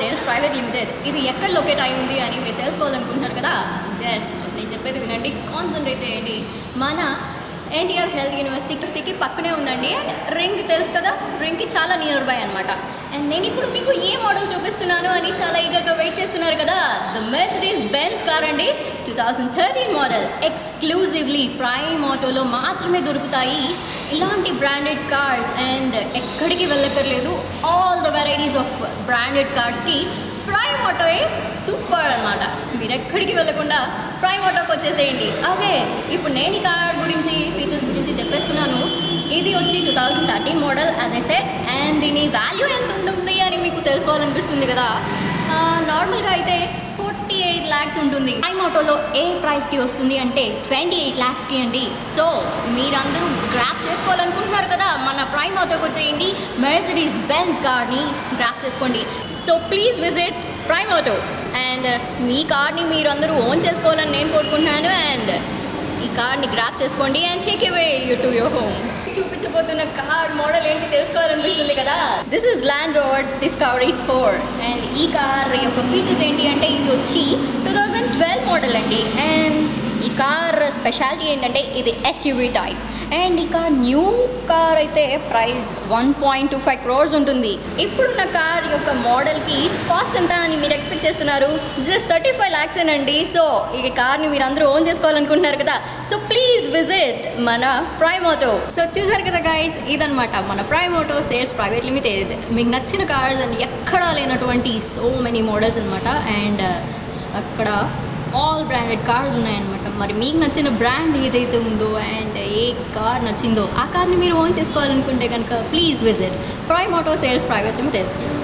sales private limited ఇది ఎక్కడ locate అయి ఉంది అని మీరు తెలుసుకోవాలనుకుంటున్నారు కదా జస్ట్ నేను చెప్పేది వినండి కాన్సన్ట్రేట్ చేయండి మన ఎన్టీఆర్ హెల్త్ యూనివర్సిటీకి పక్కనే ఉందండి అండ్ రింగ్ తెలుసు కదా రింగ్కి చాలా నియర్ బై అనమాట అండ్ నేను ఇప్పుడు మీకు ఏ మోడల్ చూపిస్తున్నాను అని చాలా ఈగర్గా వెయిట్ చేస్తున్నారు కదా ద మెర్సిడీస్ బెన్స్ కార్ అండి two thousand thirteen model exclusively Prime ఆటోలో మాత్రమే దొరుకుతాయి ఇలాంటి బ్రాండెడ్ కార్స్ అండ్ ఎక్కడికి వెళ్ళక్కర్లేదు all the varieties of branded కార్స్కి ప్రైమ్ ఆటోయే సూపర్ అనమాట మీరు ఎక్కడికి వెళ్ళకుండా ప్రైమ్ ఆటోకి వచ్చేసేయండి ఓకే ఇప్పుడు నేను ఈ కార్ గురించి ఫీచర్స్ గురించి చెప్పేస్తున్నాను ఇది వచ్చి two thousand thirteen model as I said and దీని వాల్యూ ఎంత ఉంటుంది అని మీకు తెలుసుకోవాలనిపిస్తుంది కదా నార్మల్గా అయితే ఫార్టీ ఎయిట్ ల్యాక్స్ ఉంటుంది ప్రైమ్ ఆటోలో ఏ ప్రైస్కి వస్తుంది అంటే ట్వంటీ ఎయిట్ ల్యాక్స్కి అండి సో మీరందరూ గ్రాప్ చేసుకోవాలనుకుంటున్నారు కదా మన ప్రైమ్ ఆటోకి వచ్చేయండి మెర్సిడీస్ బెన్స్ కార్ని గ్రాప్ చేసుకోండి so please visit Prime Auto and మీ కార్ని మీరు అందరూ ఓన్ చేసుకోవాలని నేను కోరుకుంటున్నాను అండ్ ఈ కార్ని గ్రాప్ చేసుకోండి and take away you to your home చూపించబోతున్న కార్ మోడల్ ఏంటి తెలుసుకోవాలనిపిస్తుంది కదా this is Land Rover Discovery four and ఈ కార్ యొక్క ఫీచర్స్ ఏంటి అంటే ఇది వచ్చి టూ థౌజండ్ ట్వెల్వ్ మోడల్ అండి అండ్ ఈ కార్ స్పెషాలిటీ ఏంటంటే ఇది ఎస్యూవీ టైప్ అండ్ ఈ కార్ న్యూ కార్ అయితే price one point two five crores ఉంటుంది ఇప్పుడున్న కార్ యొక్క మోడల్కి కాస్ట్ ఎంత అని మీరు ఎక్స్పెక్ట్ చేస్తున్నారు జస్ట్ థర్టీ ఫైవ్ ల్యాక్స్ అండి సో ఈ కార్ని మీరు అందరూ ఓన్ చేసుకోవాలనుకుంటున్నారు కదా సో ప్లీజ్ విజిట్ మన ప్రైమ్ ఆటో సో చూసారు కదా గైస్ ఇదనమాట మన Prime Auto sales private limited మీకు నచ్చిన కార్స్ అండ్ ఎక్కడా లేనటువంటి సో మెనీ మోడల్స్ అనమాట అండ్ అక్కడ ఆల్ బ్రాండెడ్ కార్స్ ఉన్నాయన్నమాట మరి మీకు నచ్చిన బ్రాండ్ ఏదైతే ఉందో అండ్ ఏ కార్ నచ్చిందో ఆ కార్ని మీరు ఓన్ చేసుకోవాలనుకుంటే కనుక please visit Prime Auto sales private limited